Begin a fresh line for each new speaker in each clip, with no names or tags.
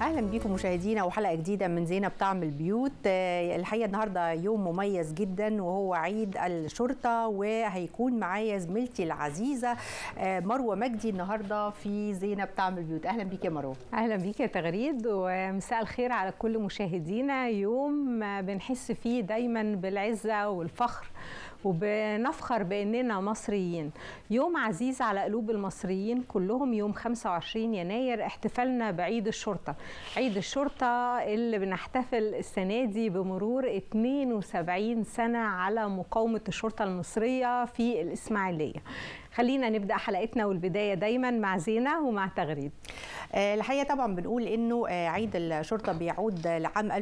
اهلا بيكم مشاهدينا وحلقه جديده من زينب طعم البيوت آه، الحقيقه النهارده يوم مميز جدا وهو عيد الشرطه وهيكون معايا زميلتي العزيزه آه، مروه مجدي النهارده في زينب طعم البيوت اهلا بيك يا مروه
اهلا بيك يا تغريد ومساء الخير على كل مشاهدينا يوم بنحس فيه دايما بالعزه والفخر وبنفخر باننا مصريين يوم عزيز على قلوب المصريين كلهم يوم 25 يناير احتفالنا بعيد الشرطه عيد الشرطه اللي بنحتفل السنه دي بمرور 72 سنه على مقاومه الشرطه المصريه في الاسماعيليه خلينا نبدا حلقتنا والبدايه دايما مع زينه ومع تغريد
آه، الحقيقه طبعا بنقول انه آه، عيد الشرطه بيعود لعام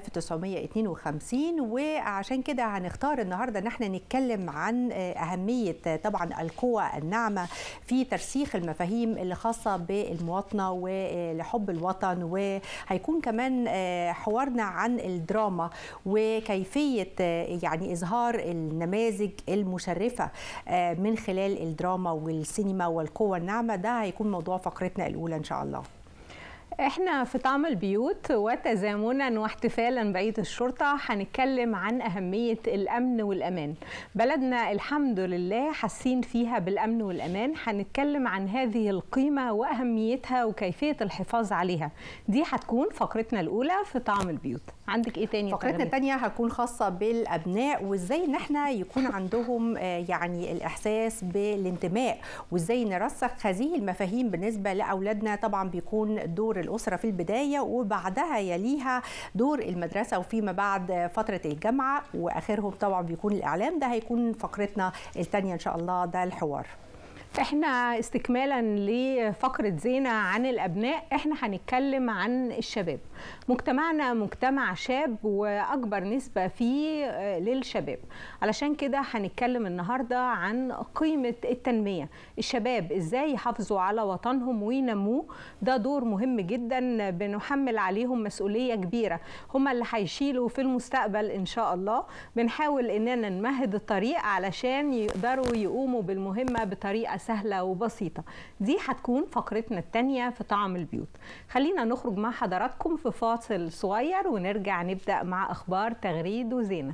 1952 وعشان كده هنختار النهارده ان احنا نتكلم عن آه، اهميه طبعا القوى الناعمه في ترسيخ المفاهيم اللي خاصه بالمواطنه ولحب الوطن وهيكون كمان حوارنا عن الدراما وكيفيه يعني اظهار النماذج المشرفه من خلال الدراما والسينما والقوى الناعمه ده هيكون موضوع فقرتنا الاولى ان شاء الله
احنا في طعم البيوت وتزامنا واحتفالا بعيد الشرطه هنتكلم عن اهميه الامن والامان بلدنا الحمد لله حاسين فيها بالامن والامان هنتكلم عن هذه القيمه واهميتها وكيفيه الحفاظ عليها دي هتكون فقرتنا الاولى في طعم البيوت عندك ايه تاني
فقرتنا الثانيه هتكون خاصه بالابناء وازاي ان احنا يكون عندهم يعني الاحساس بالانتماء وازاي نرسخ هذه المفاهيم بالنسبه لاولادنا طبعا بيكون دور الاسره في البدايه وبعدها يليها دور المدرسه وفيما بعد فتره الجامعه واخرهم طبعا بيكون الاعلام ده هيكون فقرتنا الثانيه ان شاء الله ده الحوار
احنا استكمالا لفقره زينه عن الابناء احنا هنتكلم عن الشباب مجتمعنا مجتمع شاب واكبر نسبه فيه للشباب علشان كده هنتكلم النهارده عن قيمه التنميه الشباب ازاي يحافظوا على وطنهم وينموه ده دور مهم جدا بنحمل عليهم مسؤوليه كبيره هم اللي هيشيلوا في المستقبل ان شاء الله بنحاول اننا نمهد الطريق علشان يقدروا يقوموا بالمهمه بطريقه سهله وبسيطه دي هتكون فقرتنا الثانيه في طعم البيوت خلينا نخرج مع حضراتكم في فاصل صغير ونرجع نبدا مع اخبار تغريد وزينه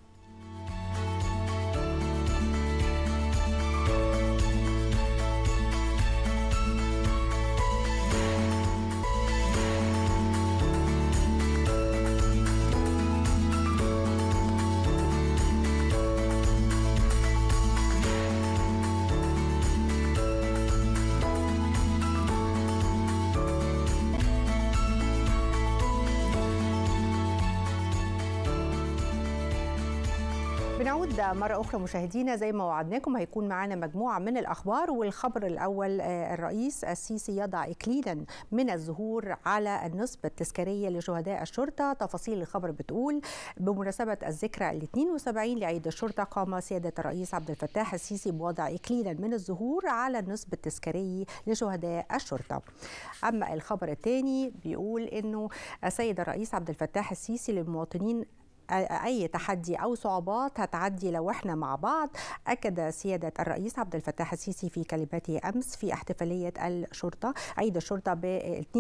بنعود مرة أخرى مشاهدينا زي ما وعدناكم هيكون معنا مجموعة من الأخبار والخبر الأول الرئيس السيسي يضع إكليلا من الزهور على النصب التذكارية لشهداء الشرطة تفاصيل الخبر بتقول بمناسبة الذكرى ال 72 لعيد الشرطة قام سيادة الرئيس عبد الفتاح السيسي بوضع إكليلا من الزهور على النصب التذكاري لشهداء الشرطة أما الخبر الثاني بيقول أنه السيد الرئيس عبد الفتاح السيسي للمواطنين اي تحدي او صعوبات هتعدي لو احنا مع بعض اكد سياده الرئيس عبد الفتاح السيسي في كلمته امس في احتفاليه الشرطه عيد الشرطه ب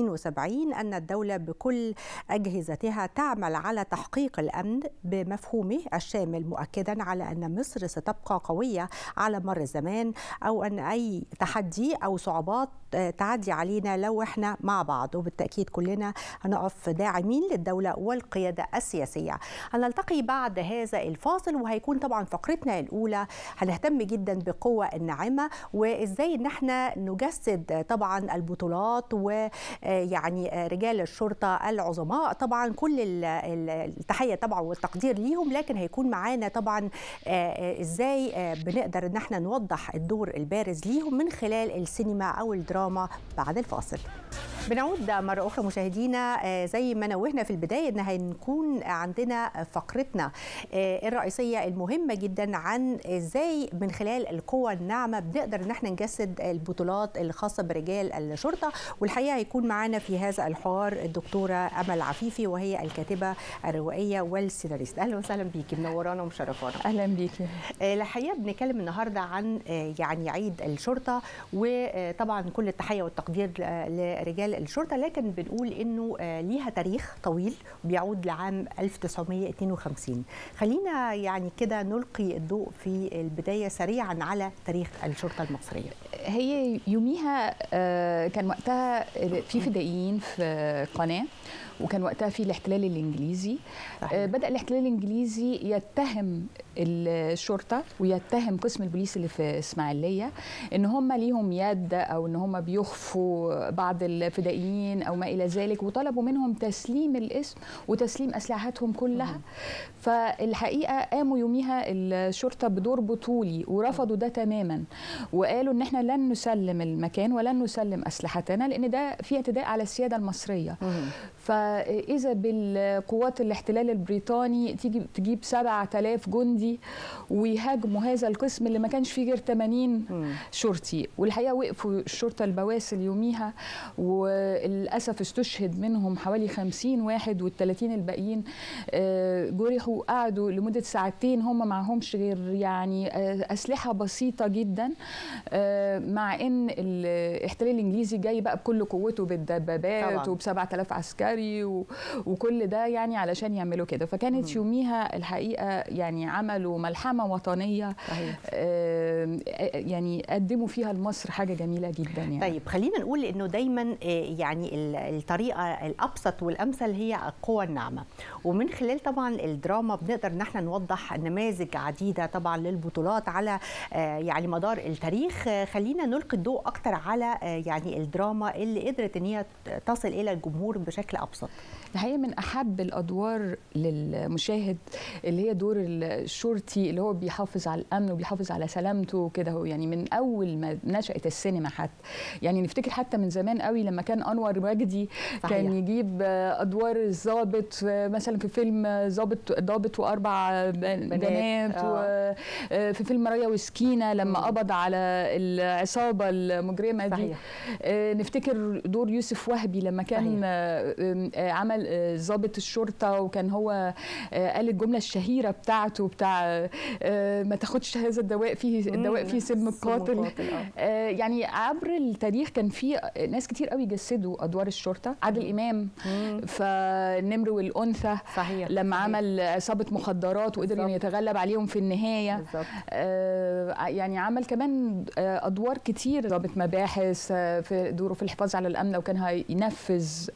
72 ان الدوله بكل اجهزتها تعمل على تحقيق الامن بمفهومه الشامل مؤكدا على ان مصر ستبقى قويه على مر الزمان او ان اي تحدي او صعوبات تعدي علينا لو احنا مع بعض وبالتاكيد كلنا هنقف داعمين للدوله والقياده السياسيه هنلتقي بعد هذا الفاصل وهيكون طبعا فقرتنا الاولى هنهتم جدا بالقوه الناعمه وازاي ان احنا نجسد طبعا البطولات ويعني رجال الشرطه العظماء طبعا كل التحيه طبعا والتقدير ليهم لكن هيكون معانا طبعا ازاي بنقدر ان احنا نوضح الدور البارز ليهم من خلال السينما او الدراما بعد الفاصل بنعود مرة أخرى مشاهدينا زي ما نوهنا في البداية إن هنكون عندنا فقرتنا الرئيسية المهمة جدا عن إزاي من خلال القوة الناعمة بنقدر إن احنا نجسد البطولات الخاصة برجال الشرطة والحقيقة هيكون معانا في هذا الحوار الدكتورة أمل عفيفي وهي الكاتبة الروائية والسيناريست أهلا وسهلا بيكي منورانا ومشرفانا
أهلا بيكي
الحقيقة بنتكلم النهاردة عن يعني عيد الشرطة وطبعا كل التحية والتقدير لرجال الشرطه لكن بنقول انه ليها تاريخ طويل بيعود لعام 1952 خلينا يعني كده نلقي الضوء في البدايه سريعا على تاريخ الشرطه المصريه
هي يوميها كان وقتها في فدائيين في قناه وكان وقتها في الاحتلال الانجليزي صحيح. بدا الاحتلال الانجليزي يتهم الشرطه ويتهم قسم البوليس اللي في اسماعيليه ان هم ليهم يد او ان هم بيخفوا بعض الفدائيين او ما الى ذلك وطلبوا منهم تسليم الاسم وتسليم اسلحتهم كلها فالحقيقه قاموا يوميها الشرطه بدور بطولي ورفضوا ده تماما وقالوا ان احنا لن نسلم المكان ولن نسلم اسلحتنا لان ده في اعتداء على السياده المصريه فاذا بالقوات الاحتلال البريطاني تيجي تجيب 7000 جندي ويهاجموا هذا القسم اللي ما كانش فيه غير 80 شرطي والحقيقه وقفوا الشرطه البواسل يوميها وللاسف استشهد منهم حوالي 50 واحد وال30 الباقيين جرحوا قعدوا لمده ساعتين هم معهمش غير يعني اسلحه بسيطه جدا مع ان الاحتلال الانجليزي جاي بقى بكل قوته بالدبابات وب 7000 عسكري و... وكل ده يعني علشان يعملوا كده فكانت يوميها الحقيقه يعني عملوا ملحمه وطنيه صحيح. آه يعني قدموا فيها لمصر حاجه جميله جدا يعني
طيب خلينا نقول انه دايما يعني الطريقه الابسط والامثل هي القوى الناعمه ومن خلال طبعا الدراما بنقدر ان احنا نوضح نماذج عديده طبعا للبطولات على يعني مدار التاريخ خلينا نلقي الضوء اكتر على يعني الدراما اللي قدرت ان هي تصل الى الجمهور بشكل ابسط
الحقيقه من احب الادوار للمشاهد اللي هي دور الشرطي اللي هو بيحافظ على الامن وبيحافظ على سلامته وكده يعني من اول ما نشات السينما حتى يعني نفتكر حتى من زمان قوي لما كان انور مجدي صحيح. كان يجيب ادوار الضابط مثلا في فيلم ضابط ضابط واربع بنات آه. وفي فيلم رايا وسكينه لما قبض على العصابه المجرمه دي صحيح. نفتكر دور يوسف وهبي لما كان صحيح. عمل ضابط الشرطه وكان هو قال الجمله الشهيره بتاعته بتاع ما تاخدش هذا الدواء فيه الدواء فيه سم القاتل يعني عبر التاريخ كان في ناس كتير قوي جسدوا ادوار الشرطه عادل امام فالنمر والانثى صحيح لما صحيح. عمل عصابه مخدرات وقدر انه يتغلب عليهم في النهايه بالزبط. يعني عمل كمان ادوار كتير ضابط مباحث في دوره في الحفاظ على الامن لو كان هينفذ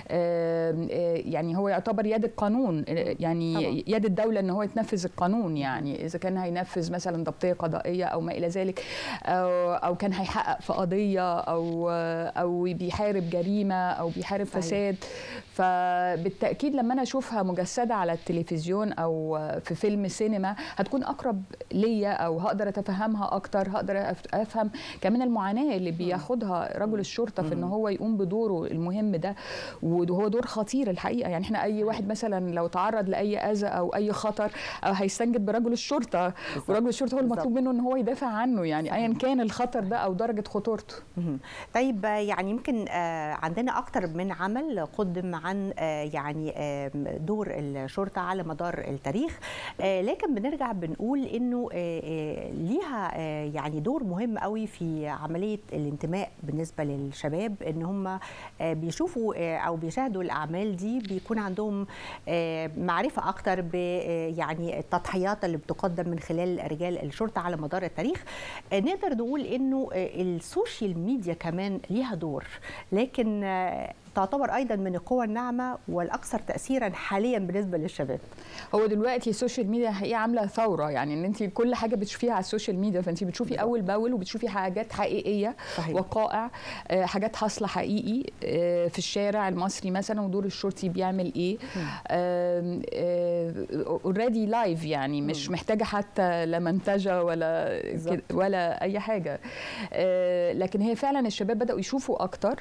يعني هو يعتبر يد القانون يعني طبعا. يد الدوله ان هو يتنفذ القانون يعني اذا كان هينفذ مثلا ضبطيه قضائيه او ما الى ذلك او, أو كان هيحقق في قضيه او او بيحارب جريمه او بيحارب صحيح. فساد فبالتاكيد لما انا اشوفها مجسده على التلفزيون او في فيلم سينما هتكون اقرب ليا او هقدر اتفهمها اكتر هقدر افهم كمان المعاناه اللي بياخدها رجل الشرطه في ان هو يقوم بدوره المهم ده وهو دور خطير الحقيقه يعني احنا اي واحد مثلا لو تعرض لاي اذى او اي خطر أو هيستنجد برجل الشرطه ورجل الشرطه هو المطلوب منه ان هو يدافع عنه يعني ايا كان الخطر ده او درجه خطورته
طيب يعني يمكن عندنا اكتر من عمل قدم عن يعني دور الشرطه على مدار التاريخ لكن بنرجع بنقول انه ليها يعني دور مهم قوي في عمليه الانتماء بالنسبه للشباب ان هم بيشوفوا او بيشاهدوا الاعمال دي بيكون عندهم معرفه اكتر ب يعني التضحيات اللي بتقدم من خلال رجال الشرطه على مدار التاريخ نقدر نقول انه السوشيال ميديا كمان ليها دور لكن تعتبر ايضا من القوى الناعمه والاكثر تاثيرا حاليا بالنسبه للشباب
هو دلوقتي السوشيال ميديا هي عامله ثوره يعني ان انت كل حاجه بتشوفيها على السوشيال ميديا فانت بتشوفي اول باول وبتشوفي حاجات حقيقيه صحيح. وقائع حاجات حاصله حقيقي في الشارع المصري مثلا ودور الشرطي بيعمل ايه اوريدي لايف يعني مش محتاجه حتى لا منتجه ولا ولا اي حاجه لكن هي فعلا الشباب بداوا يشوفوا اكتر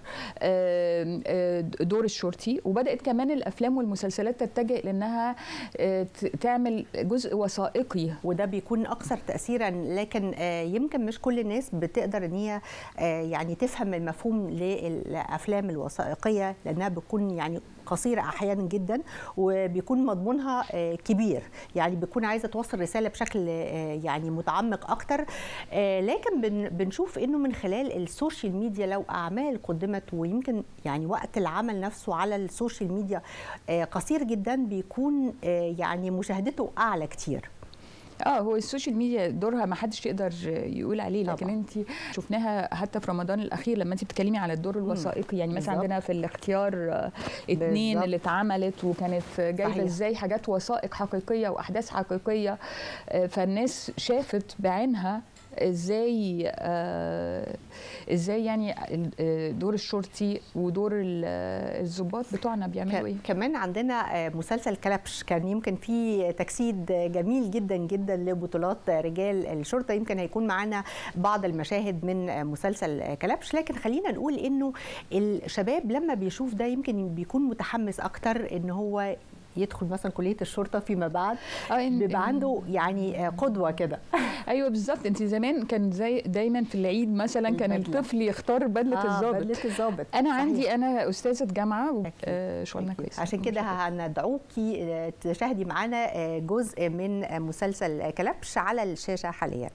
دور الشرطي وبدات كمان الافلام والمسلسلات تتجه لانها تعمل جزء وثائقي
وده بيكون اكثر تاثيرا لكن يمكن مش كل الناس بتقدر ان هي يعني تفهم المفهوم للافلام الوثائقيه لانها بتكون يعني قصيرة أحيانا جدا وبيكون مضمونها كبير يعني بيكون عايزة توصل رسالة بشكل يعني متعمق أكتر لكن بنشوف أنه من خلال السوشيال ميديا لو أعمال قدمت ويمكن يعني وقت العمل نفسه على السوشيال ميديا قصير جدا بيكون يعني مشاهدته أعلى كتير
اه هو السوشيال ميديا دورها ما حدش يقدر يقول عليه لكن انت شفناها حتى في رمضان الاخير لما انت بتتكلمي على الدور الوثائقي يعني مثلا عندنا في الاختيار اتنين اللي اتعملت وكانت جايبه ازاي حاجات وثائق حقيقيه واحداث حقيقيه فالناس شافت بعينها ازاي آه ازاي يعني دور الشرطي ودور الضباط بتوعنا بيعملوا ايه
كمان عندنا مسلسل كلبش كان يمكن فيه تجسيد جميل جدا جدا لبطولات رجال الشرطه يمكن هيكون معانا بعض المشاهد من مسلسل كلبش لكن خلينا نقول انه الشباب لما بيشوف ده يمكن بيكون متحمس اكتر ان هو يدخل مثلا كليه الشرطه فيما بعد بيبقى عنده يعني قدوه كده
ايوه بالظبط انت زمان كان زي دايما في العيد مثلا كان الطفل يختار بدله
آه
الضابط
بدله الضابط
انا صحيح. عندي انا استاذه جامعه آه شغلنا كويس
عشان كده هندعوكي تشاهدي معانا جزء من مسلسل كلبش على الشاشه حاليا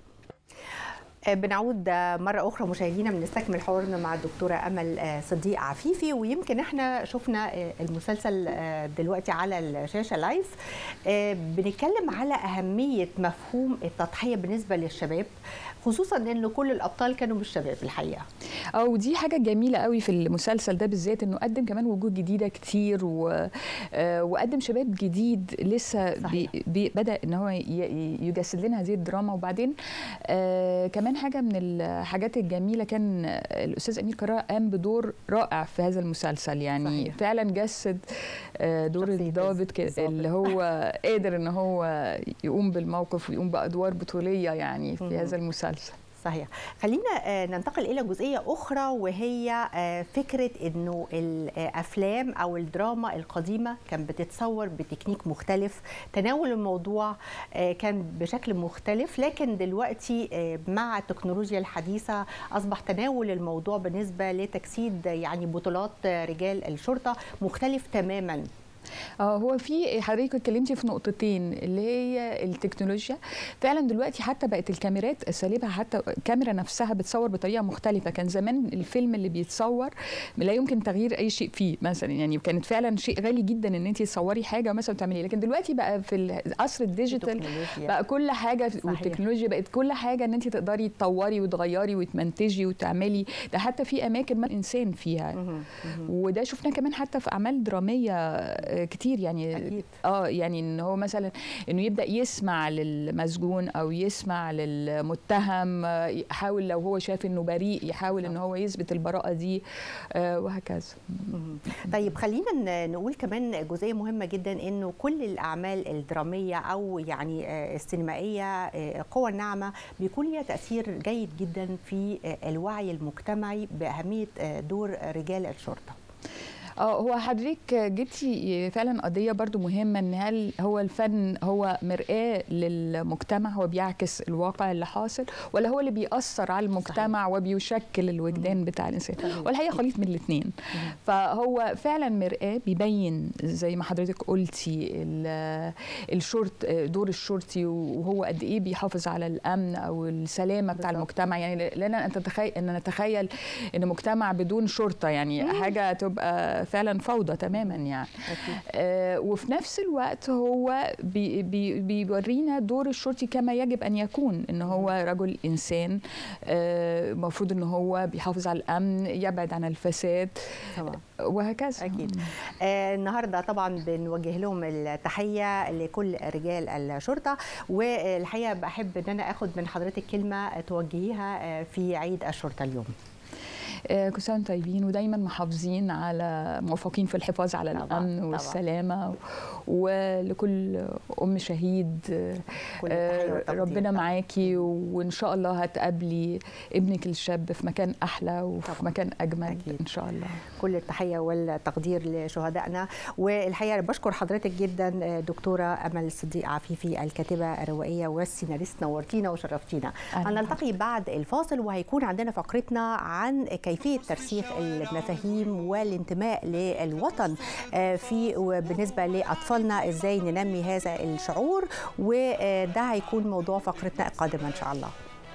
بنعود مرة أخرى مشاهدينا بنستكمل حوارنا مع الدكتورة أمل صديق عفيفي ويمكن احنا شفنا المسلسل دلوقتي على الشاشة لايف بنتكلم على أهمية مفهوم التضحية بالنسبة للشباب خصوصا ان كل الابطال كانوا من الشباب الحقيقه
اه ودي حاجه جميله قوي في المسلسل ده بالذات انه قدم كمان وجود جديده كتير و... آه وقدم شباب جديد لسه بي... بي... بدا ان هو ي... يجسد لنا هذه الدراما وبعدين آه كمان حاجه من الحاجات الجميله كان الاستاذ امير كرارة قام بدور رائع في هذا المسلسل يعني صحيح. فعلا جسد آه دور الضابط اللي هو قادر ان هو يقوم بالموقف ويقوم بادوار بطوليه يعني في هذا المسلسل المسلسل
صحيح خلينا ننتقل الى جزئيه اخرى وهي فكره انه الافلام او الدراما القديمه كانت بتتصور بتكنيك مختلف تناول الموضوع كان بشكل مختلف لكن دلوقتي مع التكنولوجيا الحديثه اصبح تناول الموضوع بالنسبه لتجسيد يعني بطولات رجال الشرطه مختلف تماما
اه هو في حضرتك اتكلمتي في نقطتين اللي هي التكنولوجيا فعلا دلوقتي حتى بقت الكاميرات اساليبها حتى الكاميرا نفسها بتصور بطريقه مختلفه كان زمان الفيلم اللي بيتصور لا يمكن تغيير اي شيء فيه مثلا يعني كانت فعلا شيء غالي جدا ان انت تصوري حاجه مثلا تعملي لكن دلوقتي بقى في العصر الديجيتال بقى كل حاجه والتكنولوجيا بقت كل حاجه ان انت تقدري تطوري وتغيري وتمنتجي وتعملي ده حتى في اماكن ما انسان فيها وده شفناه كمان حتى في اعمال دراميه كتير يعني
أكيد.
اه يعني ان هو مثلا انه يبدا يسمع للمسجون او يسمع للمتهم يحاول لو هو شايف انه بريء يحاول ان هو يثبت البراءه دي آه وهكذا
طيب خلينا نقول كمان جزئيه مهمه جدا انه كل الاعمال الدراميه او يعني السينمائيه قوى الناعمه بيكون ليها تاثير جيد جدا في الوعي المجتمعي باهميه دور رجال الشرطه
اه هو حضرتك جبتي فعلا قضيه برضو مهمه ان هل هو الفن هو مرآه للمجتمع هو بيعكس الواقع اللي حاصل ولا هو اللي بيأثر على المجتمع صحيح. وبيشكل الوجدان بتاع الانسان والحقيقه خليط من الاثنين فهو فعلا مرآه بيبين زي ما حضرتك قلتي الشرط دور الشرطي وهو قد ايه بيحافظ على الامن او السلامه بتاع المجتمع يعني لنا ان تتخيل ان نتخيل ان مجتمع بدون شرطه يعني مم. حاجه تبقى فعلا فوضى تماما يعني آه وفي نفس الوقت هو بي بي بيورينا دور الشرطي كما يجب ان يكون ان هو رجل انسان المفروض آه ان هو بيحافظ على الامن يبعد عن الفساد
طبعا
وهكذا
اكيد آه النهارده طبعا بنوجه لهم التحيه لكل رجال الشرطه والحقيقه بحب ان انا اخد من حضرتك كلمه توجهيها في عيد الشرطه اليوم
كل سنه طيبين ودايما محافظين على موفقين في الحفاظ على طبعا الامن طبعا والسلامه ولكل ام شهيد ربنا معاكي وان شاء الله هتقابلي ابنك الشاب في مكان احلى وفي طبعا. مكان اجمل أكيد. ان شاء الله
كل التحيه والتقدير لشهدائنا والحقيقه بشكر حضرتك جدا دكتوره امل الصديق عفيفي الكاتبه الروائيه والسيناريست نورتينا وشرفتينا هنلتقي بعد الفاصل وهيكون عندنا فقرتنا عن كيفيه ترسيخ المفاهيم والانتماء للوطن في بالنسبه لاطفالنا ازاي ننمي هذا الشعور وده هيكون موضوع فقرتنا القادمه ان شاء الله